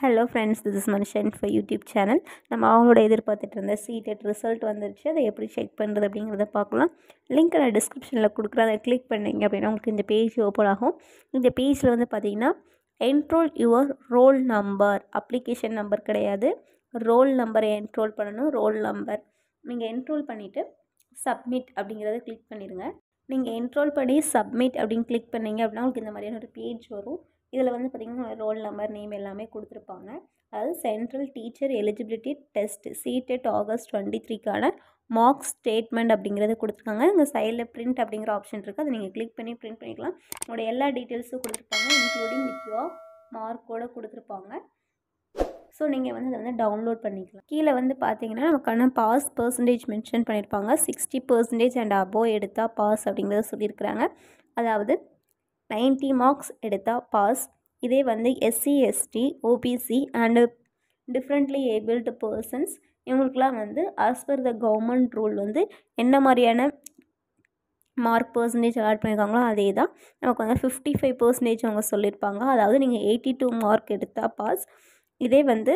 hello friends this is மனுஷன் for YouTube channel நம்ம அவங்களோட எதிர்பார்த்துட்டு இருந்த சீடெட் ரிசல்ட் வந்துருச்சு அதை எப்படி செக் பண்ணுறது அப்படிங்கிறத பார்க்கலாம் லிங்க் நான் டிஸ்கிரிப்ஷனில் கொடுக்குறேன் அதை கிளிக் பண்ணிங்க அப்படின்னா உங்களுக்கு இந்த பேஜ் ஓப்பன் ஆகும் இந்த பேஜில் வந்து பார்த்தீங்கன்னா enrol your roll number application number கிடையாது ரோல் நம்பரை என்ரோல் பண்ணணும் ரோல் நம்பர் நீங்கள் என்ரோல் பண்ணிவிட்டு சப்மிட் அப்படிங்கிறத கிளிக் பண்ணிடுங்க நீங்கள் என்ரோல் பண்ணி சப்மிட் அப்படின்னு கிளிக் பண்ணீங்க அப்படின்னா உங்களுக்கு இந்த மாதிரியான ஒரு பேஜ் வரும் இதில் வந்து பார்த்திங்கன்னா ரோல் நம்பர் நேம் எல்லாமே கொடுத்துருப்பாங்க அதாவது central teacher eligibility test CTET August twenty த்ரீக்கான மார்க் ஸ்டேட்மெண்ட் அப்படிங்கிறத கொடுத்துருக்காங்க இங்கே சைடில் பிரிண்ட் அப்படிங்கிற ஆப்ஷன் இருக்குது அதை நீங்கள் கிளிக் பண்ணி பிரிண்ட் பண்ணிக்கலாம் உங்களோட எல்லா டீட்டெயில்ஸும் கொடுத்துருப்பாங்க இன்க்ளூடிங் வித் யுவர் மார்க்கோடு கொடுத்துருப்பாங்க ஸோ நீங்கள் வந்து அதை வந்து டவுன்லோட் பண்ணிக்கலாம் கீழே வந்து பார்த்தீங்கன்னா நமக்கான பாஸ் பர்சன்டேஜ் மென்ஷன் பண்ணியிருப்பாங்க சிக்ஸ்டி பர்சன்டேஜ் அண்ட் அபோவ் எடுத்தால் பாஸ் அப்படிங்கிறத சொல்லியிருக்கிறாங்க அதாவது நைன்ட்டி மார்க்ஸ் எடுத்தால் பாஸ் இதே வந்து SC ST OBC and differently abled persons இவங்களுக்குலாம் வந்து as per the government rule வந்து என்ன மாதிரியான மார்க் பர்சன்டேஜ் அலாட் பண்ணியிருக்காங்களோ அதே தான் நமக்கு வந்து ஃபிஃப்டி ஃபைவ் பர்சன்டேஜ் அவங்க சொல்லியிருப்பாங்க அதாவது நீங்கள் எயிட்டி டூ மார்க் எடுத்தால் பாஸ் இதே வந்து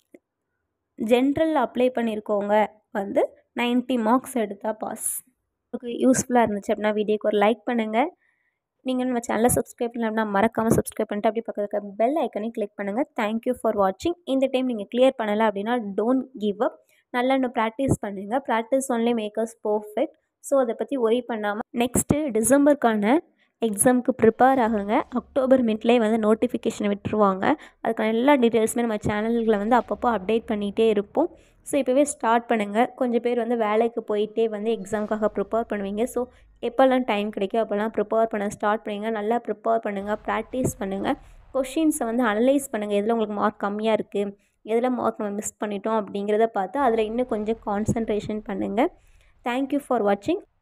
ஜென்ரல் அப்ளை பண்ணியிருக்கவங்க வந்து நைன்ட்டி மார்க்ஸ் எடுத்தால் பாஸ் உங்களுக்கு யூஸ்ஃபுல்லாக இருந்துச்சு அப்படின்னா வீடியோக்கு ஒரு லைக் பண்ணுங்கள் நீங்கள் நம்ம சேனலை சப்ஸ்கிரைப் பண்ணலாம்னா மறக்காமல் சப்ஸ்கிரைப் பண்ணிட்டு அப்படி பக்கத்தில் பெல் ஐக்கனையும் கிளிக் பண்ணுங்கள் தேங்க்யூ ஃபார் வாட்சிங் இந்த டைம் நீங்கள் கிளியர் பண்ணலை அப்படின்னா டோன்ட் கிவ் அப் நல்லா இன்னும் ப்ராக்டிஸ் பண்ணுங்கள் practice only makers perfect so அதை பற்றி ஒரி பண்ணாமல் நெக்ஸ்ட்டு டிசம்பருக்கான எக்ஸாமுக்கு ப்ரிப்பேர் ஆகுங்க அக்டோபர் மிட்லேயே வந்து நோட்டிஃபிகேஷன் விட்டுருவாங்க அதுக்கான எல்லா டீட்டெயில்ஸுமே நம்ம சேனல்களில் வந்து அப்பப்போ அப்டேட் பண்ணிகிட்டே இருப்போம் ஸோ இப்போவே ஸ்டார்ட் பண்ணுங்கள் கொஞ்சம் பேர் வந்து வேலைக்கு போயிட்டே வந்து எக்ஸாமுக்காக ப்ரிப்பேர் பண்ணுவீங்க ஸோ எப்போல்லாம் டைம் கிடைக்கும் அப்போல்லாம் ப்ரிப்பேர் பண்ண ஸ்டார்ட் பண்ணுங்கள் நல்லா ப்ரிப்பேர் பண்ணுங்கள் ப்ராக்டிஸ் பண்ணுங்கள் கொஷின்ஸை வந்து அனலைஸ் பண்ணுங்கள் எதில் உங்களுக்கு மார்க் கம்மியாக இருக்குது எதில் மார்க் நம்ம மிஸ் பண்ணிட்டோம் அப்படிங்கிறத பார்த்து அதில் இன்னும் கொஞ்சம் கான்சன்ட்ரேஷன் பண்ணுங்கள் தேங்க்யூ ஃபார் வாட்சிங்